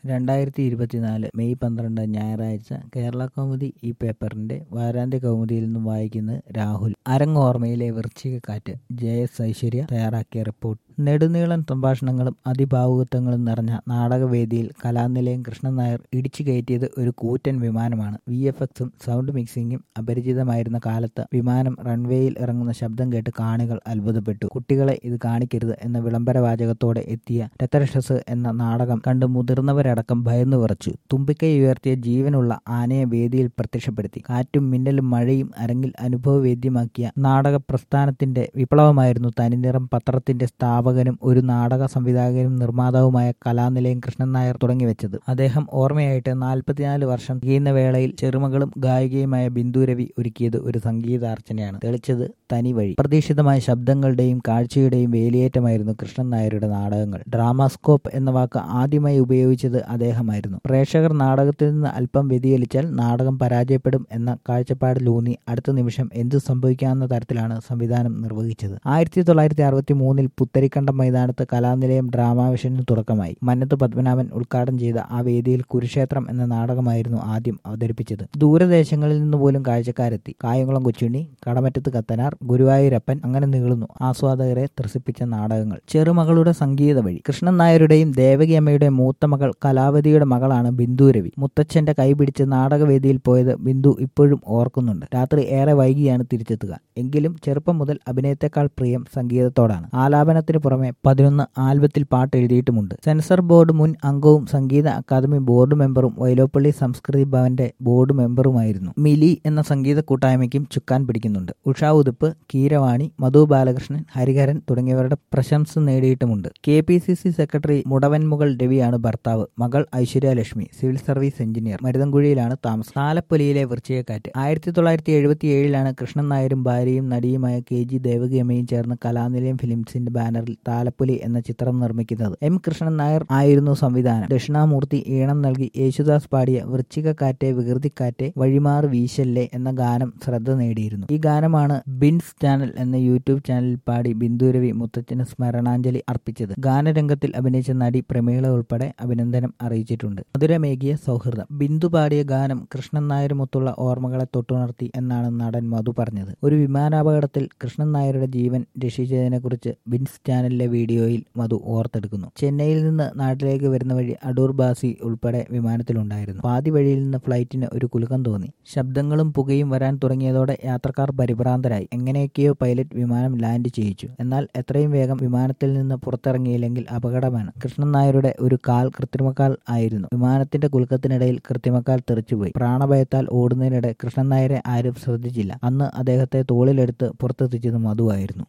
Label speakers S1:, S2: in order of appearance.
S1: രണ്ടായിരത്തി ഇരുപത്തിനാല് മെയ് പന്ത്രണ്ട് ഞായറാഴ്ച കേരള കൗമുദി ഈ പേപ്പറിന്റെ വാരാന്ത്യ കൗമുദിയിൽ നിന്നും വായിക്കുന്നത് രാഹുൽ അരങ്ങോർമ്മയിലെ വൃശ്ചികക്കാറ്റ് ജെ എസ് ഐശ്വര്യ തയ്യാറാക്കിയ റിപ്പോർട്ട് നെടുനീളൻ സംഭാഷണങ്ങളും അതിഭാവുകത്വങ്ങളും നിറഞ്ഞ നാടകവേദിയിൽ കലാനിലയം കൃഷ്ണൻ നായർ ഇടിച്ചു കയറ്റിയത് ഒരു കൂറ്റൻ വിമാനമാണ് വി എഫ് എക്സും സൗണ്ട് മിക്സിംഗും അപരിചിതമായിരുന്ന കാലത്ത് വിമാനം റൺവേയിൽ ഇറങ്ങുന്ന ശബ്ദം കേട്ട് കാണികൾ അത്ഭുതപ്പെട്ടു കുട്ടികളെ ഇത് കാണിക്കരുത് എന്ന വിളംബര വാചകത്തോടെ എത്തിയ രക്തരക്ഷസ് എന്ന നാടകം കണ്ട് മുതിർന്നവരടക്കം ഭയന്നു വിറച്ചു തുമ്പിക്കൈ ഉയർത്തിയ ജീവനുള്ള ആനയെ വേദിയിൽ പ്രത്യക്ഷപ്പെടുത്തി കാറ്റും മിന്നലും മഴയും അരങ്ങിൽ അനുഭവവേദ്യമാക്കിയ നാടക പ്രസ്ഥാനത്തിന്റെ വിപ്ലവമായിരുന്നു തനിനിറം പത്രത്തിന്റെ സ്ഥാപകനും ഒരു നാടക സംവിധായകനും നിർമ്മാതാവുമായ കലാനിലയം കൃഷ്ണൻ നായർ തുടങ്ങിവെച്ചത് അദ്ദേഹം ഓർമ്മയായിട്ട് നാൽപ്പത്തിനാല് വർഷം ചെയ്യുന്ന വേളയിൽ ചെറുമകളും ഗായികയുമായ ബിന്ദു രവി ഒരുക്കിയത് ഒരു സംഗീതാർച്ചനയാണ് തെളിച്ചത് തനി വഴി പ്രതീക്ഷിതമായ ശബ്ദങ്ങളുടെയും കാഴ്ചയുടെയും വേലിയേറ്റമായിരുന്നു കൃഷ്ണൻ നായരുടെ നാടകങ്ങൾ ഡ്രാമാസ്കോപ്പ് എന്ന വാക്ക് ആദ്യമായി ഉപയോഗിച്ചത് അദ്ദേഹമായിരുന്നു പ്രേക്ഷകർ നാടകത്തിൽ നിന്ന് അല്പം വ്യതിചലിച്ചാൽ നാടകം പരാജയപ്പെടും എന്ന കാഴ്ചപ്പാടിലൂന്നി അടുത്ത നിമിഷം എന്തു സംഭവിക്കാവുന്ന തരത്തിലാണ് സംവിധാനം നിർവഹിച്ചത് ആയിരത്തി തൊള്ളായിരത്തി അറുപത്തി മൂന്നിൽ പുത്തരിക്കണ്ടം മൈതാനത്ത് കലാനിലയം ഡ്രാമാവിഷന് തുടക്കമായി മന്നത്ത് പത്മനാഭൻ ഉദ്ഘാടനം ചെയ്ത ആ വേദിയിൽ കുരുക്ഷേത്രം എന്ന നാടകമായിരുന്നു ആദ്യം അവതരിപ്പിച്ചത് ദൂരദേശങ്ങളിൽ നിന്ന് പോലും കാഴ്ചക്കാരെത്തി കായംകുളം കൊച്ചുണ്ണി കടമറ്റത്ത് കത്തനാർ ഗുരുവായൂരപ്പൻ അങ്ങനെ നീളുന്നു ആസ്വാദകരെ ത്രസിപ്പിച്ച നാടകങ്ങൾ ചെറുമകളുടെ സംഗീത വഴി കൃഷ്ണൻ നായരുടെയും ദേവകി അമ്മയുടെ മൂത്ത മകൾ കലാവതിയുടെ മകളാണ് ബിന്ദു രവി മുത്തച്ഛന്റെ കൈപിടിച്ച് നാടകവേദിയിൽ പോയത് ബിന്ദു ഇപ്പോഴും ഓർക്കുന്നുണ്ട് രാത്രി ഏറെ വൈകിയാണ് തിരിച്ചെത്തുക എങ്കിലും ചെറുപ്പം മുതൽ അഭിനയത്തെക്കാൾ പ്രിയം സംഗീതത്തോടാണ് ആലാപനത്തിന് പുറമെ പതിനൊന്ന് ആൽബത്തിൽ പാട്ട് എഴുതിയിട്ടുമുണ്ട് സെൻസർ ബോർഡ് മുൻ അംഗവും സംഗീത അക്കാദമി ബോർഡ് മെമ്പറും വൈലോപ്പള്ളി സംസ്കൃതി ഭവന്റെ ബോർഡ് മെമ്പറുമായിരുന്നു മിലി എന്ന സംഗീത കൂട്ടായ്മയ്ക്കും ചുക്കാൻ പിടിക്കുന്നുണ്ട് ഉഷാ ഉതുപ്പ് കീരവാണി മധു ബാലകൃഷ്ണൻ ഹരിഹരൻ തുടങ്ങിയവരുടെ പ്രശംസ നേടിയിട്ടുമുണ്ട് K P C C secretary Mudavanmukal രവിയാണ് ഭർത്താവ് മകൾ Aishwarya Lakshmi civil service engineer മരുതൻകുഴിയിലാണ് താമസം താലപ്പൊലിയിലെ വൃശ്ചികക്കാറ്റ് ആയിരത്തി തൊള്ളായിരത്തി എഴുപത്തി ഏഴിലാണ് കൃഷ്ണൻ നായരും ഭാര്യയും നടിയുമായ കെ ജി ദേവകിയമ്മയും ചേർന്ന് കലാനിലയം ഫിലിംസിന്റെ ബാനറിൽ താലപ്പൊലി എന്ന ചിത്രം നിർമ്മിക്കുന്നത് എം കൃഷ്ണൻ നായർ ആയിരുന്നു സംവിധാനം ദക്ഷിണാമൂർത്തി ഈണം നൽകി യേശുദാസ് പാടിയ വൃശ്ചികക്കാറ്റെ വികൃതിക്കാറ്റെ വഴിമാറ് വീശല്ലേ എന്ന ഗാനം ശ്രദ്ധ നേടിയിരുന്നു ഈ ഗാനമാണ് ബിൻസ് ചാനൽ എന്ന യൂട്യൂബ് ചാനലിൽ പാടി ബിന്ദുരവി മുത്തച്ഛന് സ്മരണാഞ്ജലി അർപ്പിച്ചത് ഗാനരംഗത്തിൽ അഭിനയിച്ച നടി പ്രമീള ഉൾപ്പെടെ അഭിനന്ദനം അറിയിച്ചിട്ടുണ്ട് മധുരമേകിയ സൗഹൃദം ബിന്ദു പാടിയ ഗാനം കൃഷ്ണൻ നായരുമൊത്തുള്ള ഓർമ്മകളെ തൊട്ടുണർത്തി എന്നാണ് നടൻ മധു പറഞ്ഞത് ഒരു വിമാനാപകടത്തിൽ കൃഷ്ണൻ നായരുടെ ജീവൻ രക്ഷിച്ചതിനെക്കുറിച്ച് ബിൻസ് ചാനലിലെ വീഡിയോയിൽ മധു ഓർത്തെടുക്കുന്നു ചെന്നൈയിൽ നിന്ന് നാട്ടിലേക്ക് വരുന്ന വഴി അടൂർ ബാസി ഉൾപ്പെടെ വിമാനത്തിലുണ്ടായിരുന്നു പാതി വഴിയിൽ നിന്ന് ഫ്ലൈറ്റിന് ഒരു കുലുക്കം തോന്നി ശബ്ദങ്ങളും പുകയും വരാൻ തുടങ്ങിയതോടെ യാത്രക്കാർ പരിഭ്രാന്തരായി എങ്ങനെയൊക്കെയോ പൈലറ്റ് വിമാനം ലാൻഡ് ചെയ്യിച്ചു എന്നാൽ എത്രയും വേഗം വിമാനത്തിൽ നിന്ന് പുറത്തിറങ്ങിയില്ലെങ്കിൽ അപകടമാണ് കൃഷ്ണൻ നായരുടെ ഒരു കാൽ കൃത്രിമക്കാൽ ആയിരുന്നു വിമാനത്തിന്റെ കുലുക്കത്തിനിടയിൽ കൃത്രിമക്കാൽ തെറിച്ചുപോയി പ്രാണഭയത്താൽ ഓടുന്നതിനിടെ കൃഷ്ണൻ നായരെ ആരും ശ്രദ്ധിച്ചില്ല അന്ന് അദ്ദേഹത്തെ തോളിലെടുത്ത് പുറത്തെത്തിച്ചത് മധുവായിരുന്നു